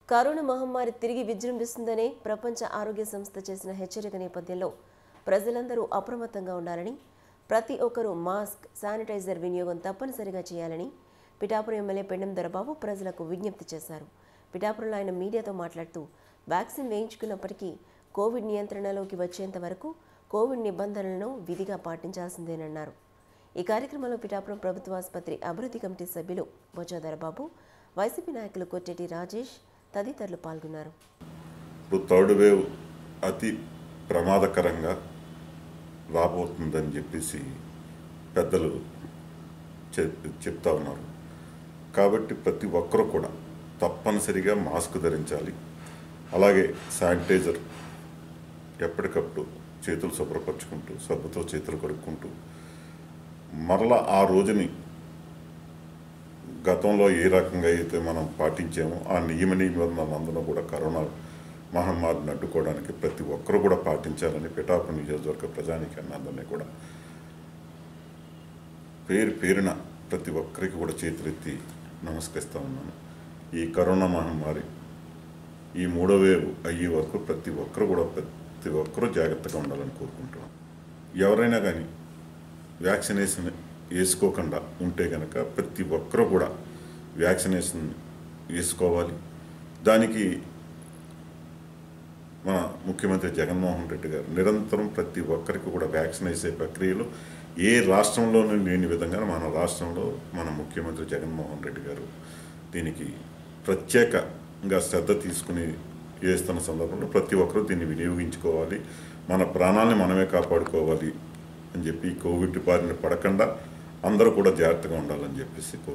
corona మహమ్మారి తిరిగి విజృంభిస్తుందనే ప్రపంచ ఆరోగ్య సంస్థ చేసిన హెచ్చరిక నేపథ్యంలో ప్రజలందరూ అప్రమత్తంగా ఉండాలని ప్రతి ఒక్కరూ మాస్క్ శానిటైజర్ వినియోగం తప్పనిసరిగా చేయాలని పిఠాపురం ఎమ్మెల్యే పెండం దొరబాబు ప్రజలకు విజ్ఞప్తి చేశారు పిఠాపురంలో ఆయన మీడియాతో మాట్లాడుతూ వ్యాక్సిన్ వేయించుకున్నప్పటికీ కోవిడ్ నియంత్రణలోకి వచ్చేంత వరకు కోవిడ్ నిబంధనలను విధిగా పాటించాల్సిందేనన్నారు ఈ కార్యక్రమంలో పిఠాపురం ప్రభుత్వ ఆసుపత్రి అభివృద్ధి కమిటీ సభ్యులు బొజ్జా దొరబాబు వైసీపీ నాయకులు కొట్టేటి రాజేష్ తదితరులు పాల్గొన్నారు ఇప్పుడు థర్డ్ వేవ్ అతి ప్రమాదకరంగా రాబోతుందని చెప్పేసి పెద్దలు చెప్ చెప్తా ఉన్నారు కాబట్టి ప్రతి ఒక్కరూ కూడా తప్పనిసరిగా మాస్క్ ధరించాలి అలాగే శానిటైజర్ ఎప్పటికప్పుడు చేతులు శుభ్రపరచుకుంటూ సబ్బుతో చేతులు కడుక్కుంటూ మరలా ఆ రోజుని గతంలో ఏ రకంగా అయితే మనం పాటించామో ఆ నియమ నిబంధనలందరూ కూడా కరోనా మహమ్మారిని అడ్డుకోవడానికి ప్రతి ఒక్కరూ కూడా పాటించాలని పిఠాపురం నియోజకవర్గ ప్రజానికాన్ని అందరినీ కూడా పేరు పేరున ప్రతి ఒక్కరికి కూడా చేతులెత్తి నమస్కరిస్తూ ఉన్నాను ఈ కరోనా మహమ్మారి ఈ మూడో వేవ్ అయ్యే వరకు ప్రతి ఒక్కరు కూడా ప్రతి ఒక్కరూ జాగ్రత్తగా ఉండాలని కోరుకుంటున్నాను ఎవరైనా కానీ వ్యాక్సినేషన్ వేసుకోకుండా ఉంటే కనుక ప్రతి ఒక్కరూ కూడా వ్యాక్సినేషన్ వేసుకోవాలి దానికి మన ముఖ్యమంత్రి జగన్మోహన్ రెడ్డి గారు నిరంతరం ప్రతి ఒక్కరికి కూడా వ్యాక్సిన్ వేసే ప్రక్రియలో ఏ రాష్ట్రంలోనూ లేని విధంగా మన రాష్ట్రంలో మన ముఖ్యమంత్రి జగన్మోహన్ రెడ్డి గారు దీనికి ప్రత్యేకంగా శ్రద్ధ తీసుకుని వేస్తున్న సందర్భంలో ప్రతి ఒక్కరూ దీన్ని వినియోగించుకోవాలి మన ప్రాణాలని మనమే కాపాడుకోవాలి అని చెప్పి కోవిడ్ బారిన పడకుండా అందరూ కూడా జాగ్రత్తగా ఉండాలని చెప్పేసి కోరు